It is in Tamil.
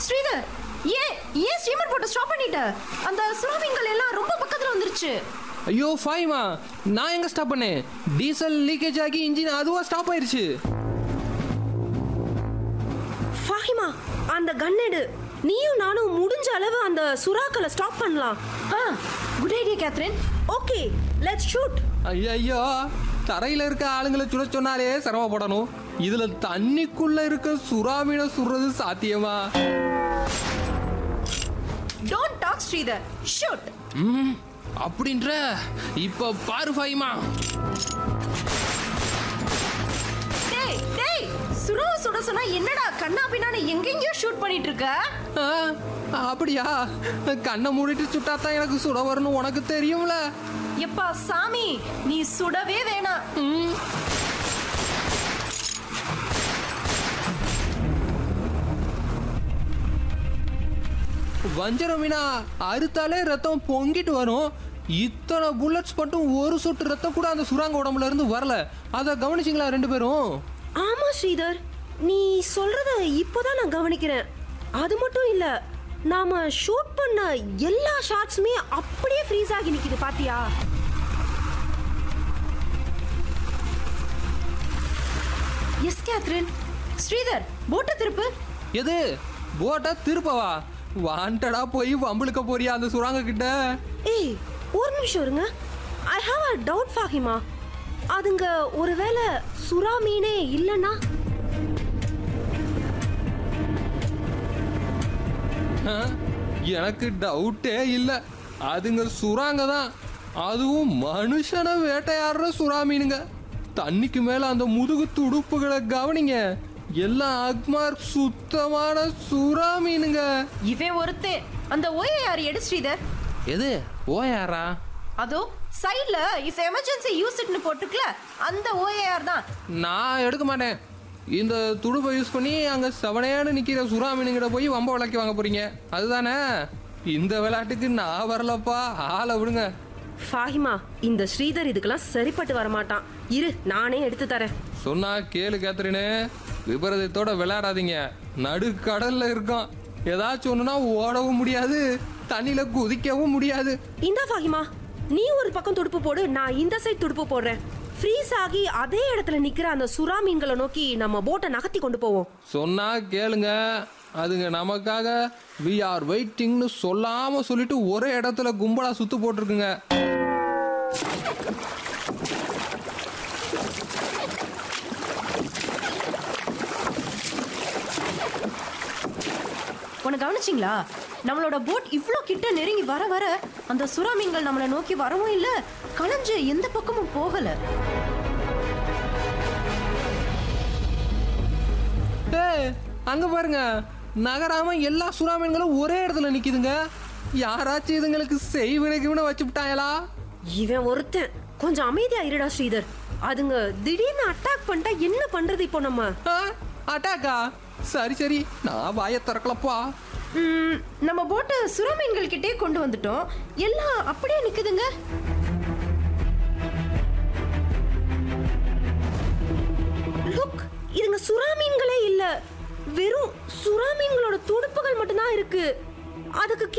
ஸ்ரீதர் ஏன் ஏன் ஸ்டீமர் போட்டு ஸ்டாப் பண்ணிட்ட அந்த சுனாமிங்கள் எல்லாம் ரொம்ப பக்கத்துல வந்துருச்சு ஐயோ ஃபைமா நான் எங்க ஸ்டாப் பண்ணேன் டீசல் லீக்கேஜ் ஆகி இன்ஜின் அதுவா ஸ்டாப் ஆயிருச்சு ஃபாஹிமா அந்த கன்னெடு நீயும் நானும் முடிஞ்ச அளவு அந்த சுறாக்களை ஸ்டாப் பண்ணலாம் ஆ good idea Catherine okay let's shoot ஐயோ தரையில இருக்க ஆளுங்களை சுட சொன்னாலே சிரமப்படணும் இதுல தண்ணிக்குள்ள இருக்க சுறாமீனை சுடுறது சாத்தியமா டோன்ட் டாக் ஸ்ரீதர் ஷூட் ம் அப்படின்ற இப்ப பாரு ஃபைமா டேய் டேய் சுறா சுட சொன்னா என்னடா கண்ணா பின்னான்னு எங்கெங்கயோ ஷூட் பண்ணிட்டு இருக்க ஆ, அப்படியா கண்ணை மூடிட்டு சுட்டாதான் எனக்கு சுட வரணும் உனக்கு தெரியும்ல எப்பா சாமி நீ சுடவே வேணாம் ம் வஞ்சர மீனா அறுத்தாலே ரத்தம் பொங்கிட்டு வரும் இத்தனை புல்லட்ஸ் மட்டும் ஒரு சொட்டு ரத்தம் கூட அந்த சுறாங்க உடம்புல இருந்து வரல அதை கவனிச்சிங்களா ரெண்டு பேரும் ஆமா ஸ்ரீதர் நீ சொல்றத இப்போதான் நான் கவனிக்கிறேன் அது மட்டும் இல்ல நாம ஷூட் பண்ண எல்லா ஷாட்ஸுமே அப்படியே ஃப்ரீஸ் ஆகி நிக்குது பாத்தியா எஸ் கேத்ரின் ஸ்ரீதர் போட்டை திருப்பு எது போட்டா திருப்பவா வாண்டடா போய் வம்பளுக்க போறியா அந்த சுறாங்க கிட்ட ஏய் ஒரு நிமிஷம் இருங்க I have a doubt Fahima அதுங்க ஒருவேளை சுறா மீனே இல்லைன்னா ஆ? எனக்கு டவுட்டே இல்லை அதுங்க சுறாங்க தான் அதுவும் மனுஷனை வேட்டையாடுற சுறா மீனுங்க தண்ணிக்கு மேல அந்த முதுகு துடுப்புகளை கவனிங்க எல்லாம் அக்மார் சுத்தமான சுறா மீனுங்க இவன் ஒருத்தே அந்த ஓஏஆர் எடு ஸ்ரீதர் எது ஓயாரா அதோ சைடுல இஃப் எமர்ஜென்சி யூஸ் இட்னு போட்டுக்கல அந்த ஓஏஆர் தான் நான் எடுக்க மாட்டேன் இந்த துடுப்பை யூஸ் பண்ணி அங்க செவனையானு நிக்கிற சுறா மீனுங்கிட்ட போய் வம்ப விளக்கி வாங்க போறீங்க அதுதானே இந்த விளையாட்டுக்கு நான் வரலப்பா ஆளை விடுங்க ஃபாஹிமா இந்த ஸ்ரீதர் இதுக்கெல்லாம் சரிப்பட்டு வரமாட்டான் இரு நானே எடுத்து தரேன் சொன்னா கேளு கேத்ரினு விபரீதத்தோட விளையாடாதீங்க நடு கடல்ல இருக்கோம் ஏதாச்சும் ஒண்ணுனா ஓடவும் முடியாது தண்ணியில குதிக்கவும் முடியாது இந்தா ஃபாஹிமா நீ ஒரு பக்கம் துடுப்பு போடு நான் இந்த சைடு துடுப்பு போடுறேன் ஃப்ரீஸ் ஆகி அதே இடத்துல நிக்கிற அந்த சுறா மீன்களை நோக்கி நம்ம போட்டை நகர்த்தி கொண்டு போவோம் சொன்னா கேளுங்க அதுங்க நமக்காக வி ஆர் வெயிட்டிங்னு சொல்லாம சொல்லிட்டு ஒரே இடத்துல கும்பலா சுத்து போட்டிருக்குங்க உன்னை கவனிச்சிங்களா நம்மளோட போட் இவ்ளோ கிட்ட நெருங்கி வர வர அந்த சுறா மீன்கள் நம்மளை நோக்கி வரவும் இல்ல களைஞ்சு எந்த பக்கமும் போகல ஏய் அங்க பாருங்க நகராம எல்லா சுறா மீன்களும் ஒரே இடத்துல நிக்குதுங்க யாராச்சும் இதுங்களுக்கு செய்வினை கிவினை வச்சு விட்டாங்களா இவன் ஒருத்தன் கொஞ்சம் அமைதியா இருடா ஸ்ரீதர் அதுங்க திடீர்னு அட்டாக் பண்ணிட்டா என்ன பண்றது இப்போ நம்ம அட்டாக்கா சரி சரி நான் வாயை திறக்கலப்பா ம், நம்ம போட்டை சுறா மீன்கள் கிட்டே கொண்டு வந்துட்டோம் எல்லாம் அப்படியே நிக்குதுங்க லுக் இதுங்க சுறா மீன்களே இல்ல வெறும் சுறா மீன்களோட துடுப்புகள் மட்டும்தான் இருக்கு அதுக்கு